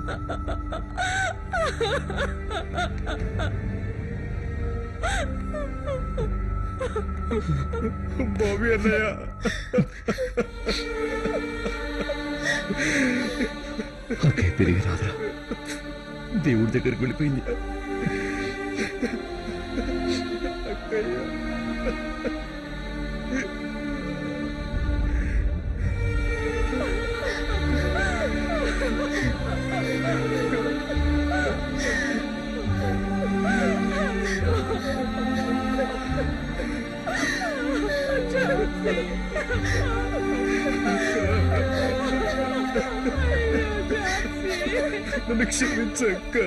బాబీ అన్నయ్య ఓకే తిరిగి రాదురా దేవుడి దగ్గరికి వెళ్ళిపోయింది నన్ను క్షమించక్క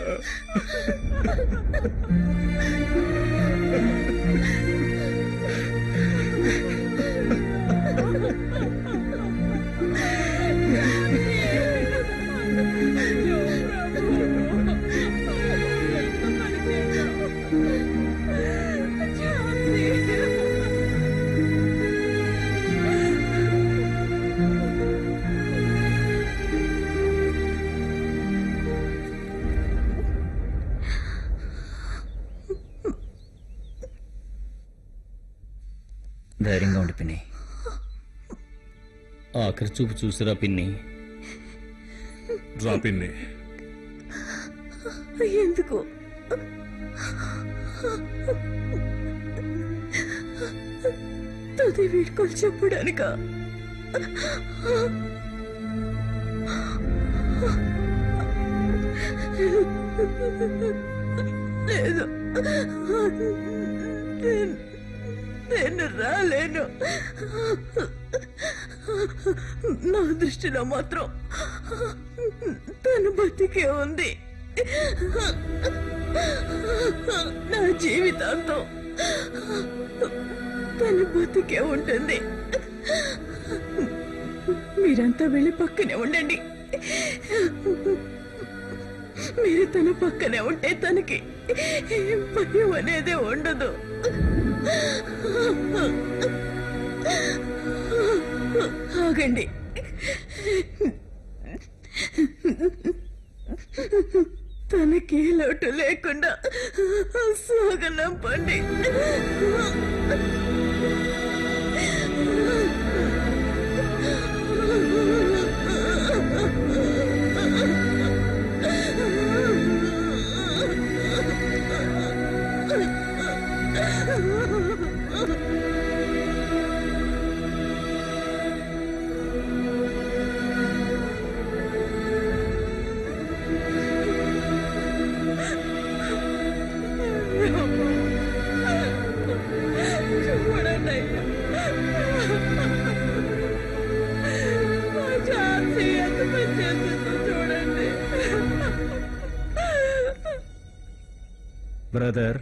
ధైర్యంగా ఉండి పిన్ని ఆఖరి చూపు చూసిరా పిన్ని రా పిన్ని ఎందుకు తుది వీడ్కోలు చెప్పడానిక లేదు నేను- నేను రాలేను నా దృష్టిలో మాత్రం తను బతికే ఉంది నా జీవితాంతం తను బతికే ఉంటుంది మీరంతా వెళ్ళి పక్కనే ఉండండి మీరు తన పక్కనే ఉంటే తనకి భయం అనేది ఉండదు ఆగండి తనకి ఏ లోటు లేకుండా సాగనంపండి చూడండి అయ్యా. మా ఝాన్సీ ఎంత పని చేస్తుందో చూడండి బ్రదర్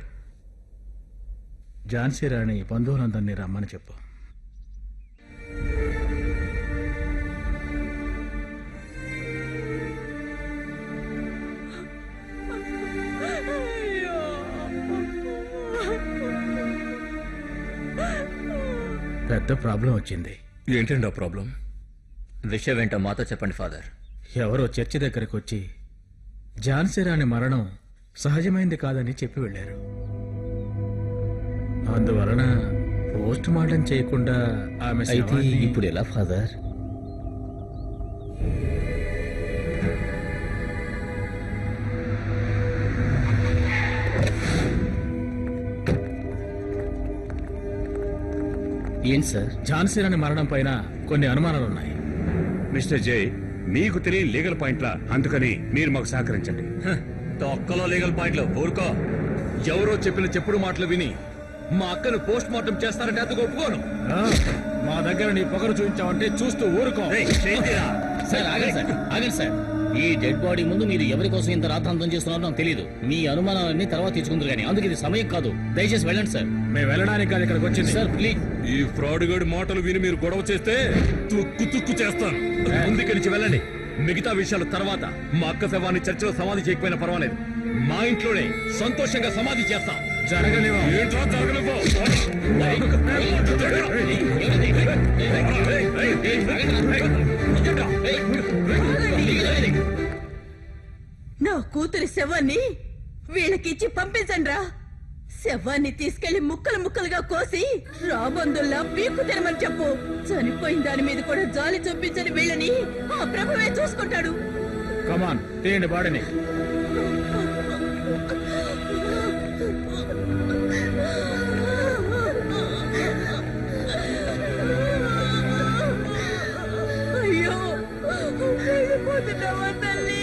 ఝాన్సీ రాణి బంధువులందరినీ రమ్మని చెప్పు పెద్ద ప్రాబ్లం వచ్చింది ఏంటండి ఆ ప్రాబ్లం విషయం ఏంటో మాతో చెప్పండి ఫాదర్ ఎవరో చర్చి దగ్గరకు వచ్చి ఝాన్సీ రాణి మరణం సహజమైంది కాదని చెప్పి వెళ్ళారు అందువలన పోస్ట్ మార్టం చేయకుండా ఆమె అయితే శవాన్ని- ఇప్పుడు ఎలా ఫాదర్ ఏంటి సార్ ఝాన్సీ రాణి మరణం పైన కొన్ని అనుమానాలున్నాయి మిస్టర్ జై మీకు తెలియని లీగల్ పాయింట్లా అందుకని మీరు మాకు సహకరించండి తొక్కలో లీగల్ పాయింట్లు ఊరుకో ఎవరో చెప్పిన చెప్పుడు మాటలు విని మా అక్కను పోస్ట్ మార్టం చేస్తారంటే అందుకు ఒప్పుకోను ఆ, మా దగ్గర నీ పొగరు చూపించావంటే చూస్తూ ఊరుకో రేయ్, చేతిరా. సార్ ఆగండి సార్ ఆగండి సార్ ఈ డెడ్ బాడీ ముందు మీరు ఎవరి కోసం ఇంత రాతాంతం చేస్తున్నారో నాకు తెలియదు మీ అనుమానాలన్నీ తర్వాత తీసుకుందరు కానీ అందుకు ఇది సమయం కాదు దయచేసి వెళ్ళండి సార్ మేము వెళ్ళడానికి కాదు ఇక్కడికి వచ్చింది సార్ ప్లీజ్ ఈ ఫ్రాడ్ గడి మాటలు విని మీరు గొడవ చేస్తే తుక్కు తుక్కు చేస్తాను ముందుకి నుంచి వెళ్ళండి మిగతా విషయాలు తర్వాత మా అక్క శవాన్ని చర్చలో సమాధి చేయకపోయినా పర్వాలేదు మా ఇంట్లోనే సంతోషంగా సమాధి చేస్తాం జరగనివ్వం ఏంట్రా జరగనివ్వు? కూతురి శవాన్ని వీళ్ళకిచ్చి పంపించండి రా శవాన్ని తీసుకెళ్లి ముక్కలు ముక్కలుగా కోసి రాబందుల్లా పీకు తినమని చెప్పు చనిపోయిన దాని మీద కూడా జాలి చూపించని వీళ్ళని ఆ ప్రభువే చూసుకుంటాడు కమాన్ తీయండి బాడీని అయ్యో వెళ్ళిపోతున్నావా తల్లి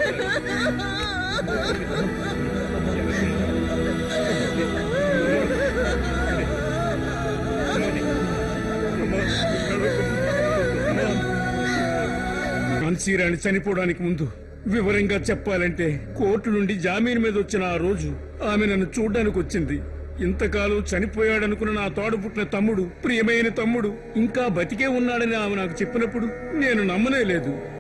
కాన్సీరాణి చనిపోవడానికి ముందు వివరంగా చెప్పాలంటే కోర్టు నుండి జామీన్ మీద వచ్చిన ఆ రోజు ఆమె నన్ను చూడ్డానికి వచ్చింది ఇంతకాలం చనిపోయాడనుకున్న నా తోడు పుట్టిన తమ్ముడు ప్రియమైన తమ్ముడు ఇంకా బతికే ఉన్నాడని ఆమె నాకు చెప్పినప్పుడు నేను నమ్మనే లేదు